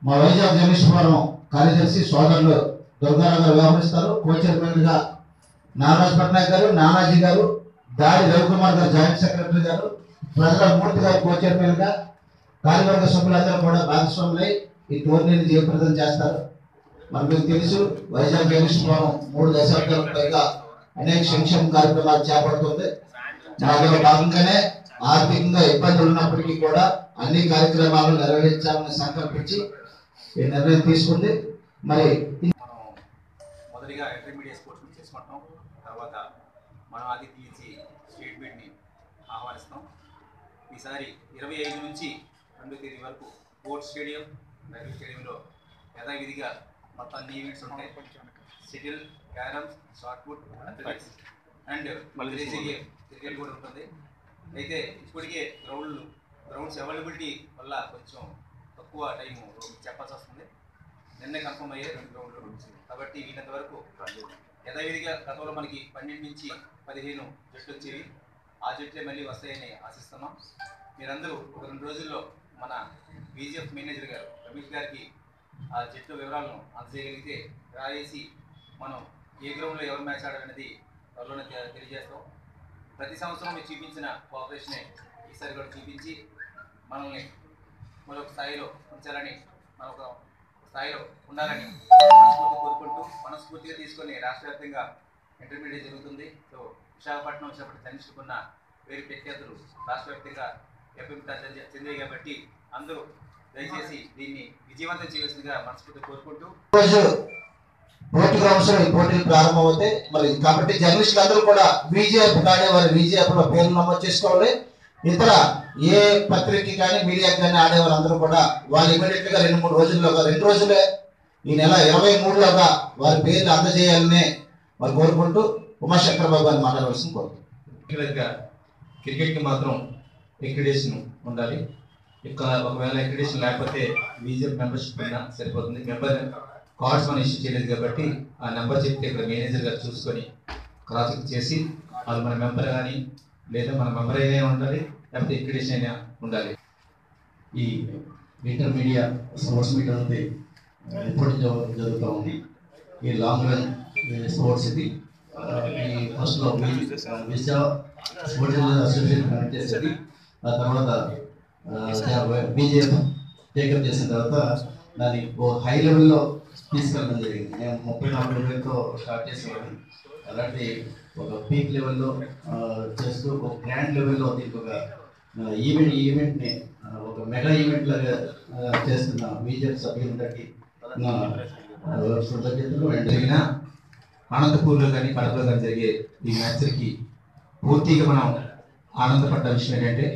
మా వైజాగ్ జగదీశ్వరం కార్యదర్శి సోదరులు దుర్గారావు గారు వ్యవహరిస్తారు కో చైర్మన్ గా నారాజ్ పట్నాయక్ గారు నానాజీ గారు దాడి రవికుమార్ గారు జాయింట్ సెక్రటరీ గారు ప్రజల మూర్తి గారు కో చైర్మన్ గా కార్యవర్గ సభ్యులందరూ కూడా భాగస్వాములై ఈ టోర్నీని జయప్రదం చేస్తారు మరి మీకు తెలుసు వైజాగ్ జగదీశ్వరం మూడు దశాబ్దాలకు పైగా అనేక సంక్షేమ కార్యక్రమాలు చేపడుతుంది దానిలో భాగంగానే ఆర్థికంగా ఇబ్బందులు ఉన్నప్పటికీ కూడా అన్ని కార్యక్రమాలు నెరవేర్చాలని సంకల్పించి ఈ నిర్ణయం తీసుకుంది మరి మనం మొదటిగా ఇంటర్మీడియట్ స్పోర్ట్స్ చేసుకుంటాం తర్వాత మనం ఆతిథ్యం ఇచ్చి స్టేట్ మీట్ని ఆహ్వానిస్తాం ఈసారి ఇరవై ఐదు నుంచి రెండు తేదీ వరకు స్పోర్ట్స్ స్టేడియం రైల్వే స్టేడియంలో యథావిధిగా మొత్తం అన్ని ఈవెంట్స్ ఉంటాయి shuttle carroms shot put athletics and cricket కూడా ఉంటుంది అయితే ఇప్పటికే గ్రౌండ్లు గ్రౌండ్స్ అవైలబిలిటీ వల్ల కొంచెం తక్కువ టైం చెప్పాల్సి వస్తుంది నిన్నే కన్ఫర్మ్ అయ్యాయి రెండు గ్రౌండ్లు కాబట్టి వీళ్ళంత వరకు యథావిధిగా గతంలో మనకి పన్నెండు నుంచి పదిహేను జట్లు వచ్చేవి ఆ జట్లే మళ్ళీ వస్తాయని ఆశిస్తున్నాం మీరందరూ ఒక రెండు రోజుల్లో మన బీజీఎఫ్ మేనేజర్ గారు రమేష్ గారికి ఆ జట్టు వివరాలను అందజేయగలిగితే రాయేసి మనం ఏ గ్రౌండ్లో ఎవరు మ్యాచ్ ఆడాలనేది త్వరలోనే తె- తెలియజేస్తాం ప్రతి సంవత్సరం మీరు చూపించిన కోఆపరేషనే ఈసారి కూడా చూపించి మనల్ని మరొక స్థాయిలో ఉంచాలని మరొక స్థాయిలో ఉండాలని మనస్ఫూర్తి కోరుకుంటూ మనస్ఫూర్తిగా తీసుకొని రాష్ట్ర వ్యాప్తంగా ఇంటర్మీడియట్ జరుగుతుంది సో విశాఖపట్నం వచ్చినప్పటి తనిష్కున్న వేరు ప్రఖ్యాతులు రాష్ట్ర వ్యాప్తంగా వ్యాపింప చెందాయి కాబట్టి అందరూ దయచేసి దీన్ని విజయవంతం చేయవలసిందిగా మనస్ఫూర్తి కోరుకుంటూ రోజు పోటీ గ్రౌండ్స్ లో ఈ పోటీలు ప్రారంభమవుతాయి మరి కాబట్టి జర్నలిస్టులు అందరూ కూడా విజేఎఫ్ కానీ వారి విజేఎఫ్ లో పేర్లు నమోదు చేసుకోవాలి ఇతర ఏ పత్రికకి కానీ మీడియాకి కానీ ఆడేవారు అందరూ కూడా వాళ్ళు ఇమీడియట్ గా రెండు మూడు రోజుల్లో రెండు రోజులే ఈ నెల ఇరవై మూడులోగా వారి పేర్లు అందజేయాలని వారు కోరుకుంటూ ఉమాశంకర్ బాబు గారిని మాట్లాడవలసింది కోరుకుంటున్నాను పర్టికులర్గా క్రికెట్కి మాత్రం ఎక్రిడేషన్ ఉండాలి ఇక ఒకవేళ ఎక్రిడేషన్ లేకపోతే బీజేపీ మెంబర్షిప్ ఉన్నా సరిపోతుంది మెంబర్ కార్డ్స్ మనం ఇష్యూ చేయలేదు కాబట్టి ఆ నెంబర్ చెప్తే ఇక్కడ మేనేజర్ గారు చూసుకొని క్రాస్ చెక్ చేసి వాళ్ళు మన మెంబర్ కానీ లేదా మన మెంబర్ అయినా ఉండాలి లేకపోతే ఎక్రిడేషన్ అయినా ఉండాలి ఈ ఇంటర్మీడియా స్పోర్ట్స్ మీట్ అనేది ఎప్పటి నుంచో జరుగుతూ ఉంది ఈ లాంగ్ రన్ స్పోర్ట్స్ ఇది ఆ, ఈ ఫస్ట్లో విశా స్పోర్ట్స్ అసోసియేషన్ కనెక్ట్ చేసేది ఆ తర్వాత బీజేఎఫ్ టేకప్ చేసిన తర్వాత దాన్ని ఓ హై లెవెల్లో తీసుకెళ్ళడం జరిగింది నేను ముప్పై నాలుగు వేలతో స్టార్ట్ చేసేవాడిని అలాంటి ఒక పీక్ లెవెల్లో ఆ, చేస్తూ ఒక గ్రాండ్ లెవెల్లో దీనికి ఒక ఈవెంట్ ఈవెంట్ని ఆ, ఒక మెగా ఈవెంట్ లాగా ఆ, చేస్తున్న బీజేపీ సభ్యులందరికీ నా ఆ, కృతజ్ఞతలు అండ్ జరిగిన అనంతపూర్లో కానీ కడపలో కానీ జరిగే ఈ మ్యాచ్లకి పూర్తిగా మనం ఆనందపడ్డ విషయం ఏంటంటే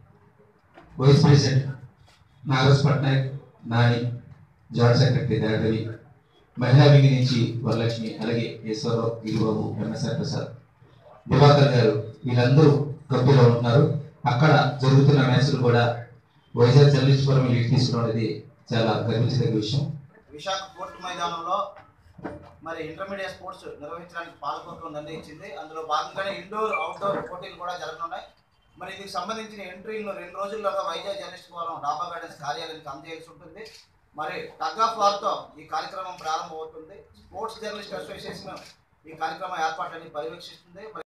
vice president Nagaraj Patnaik Nani joint secretary Dayaravi మహిళా వింగ్ నుంచి వరలక్ష్మి అలాగే ఈశ్వరరావు గిరిబాబు ఎంఎస్ఆర్ ప్రసాద్ దివాకర్ గారు వీళ్ళందరూ కప్పులో ఉంటున్నారు అక్కడ జరుగుతున్న మ్యాచ్లు కూడా వైజాగ్ జర్నలిస్ట్పురం లీడ్ తీసుకోవడం అనేది చాలా గర్వించదగ్గ విషయం విశాఖ కోర్టు మైదానంలో మరి ఇంటర్మీడియట్ స్పోర్ట్స్ నిర్వహించడానికి పాలకవర్గం నిర్ణయించింది అందులో భాగంగానే ఇండోర్ అవుట్డోర్ పోటీలు కూడా జరగనున్నాయి మరి దీనికి సంబంధించిన ఎంట్రీలను రెండు రోజుల్లోగా Vizag journalist forum Daba gardens కార్యాలయానికి అందజేయాల్సి ఉంటుంది మరి టగ్ ఆఫ్ వార్తో ఈ కార్యక్రమం ప్రారంభమవుతుంది స్పోర్ట్స్ జర్నలిస్ట్ అసోసియేషన్ ఈ కార్యక్రమం ఏర్పాట్లని పర్యవేక్షిస్తుంది మరి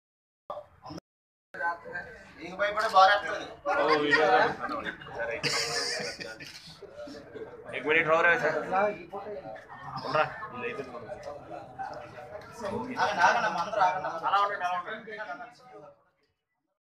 నీకు భయపడే బాగా एक मिनट और है सर बोल रहा ఆగండి ఆగండి అందరూ ఆగండి అలా ఉండండి అలా ఉండండి ఆగండి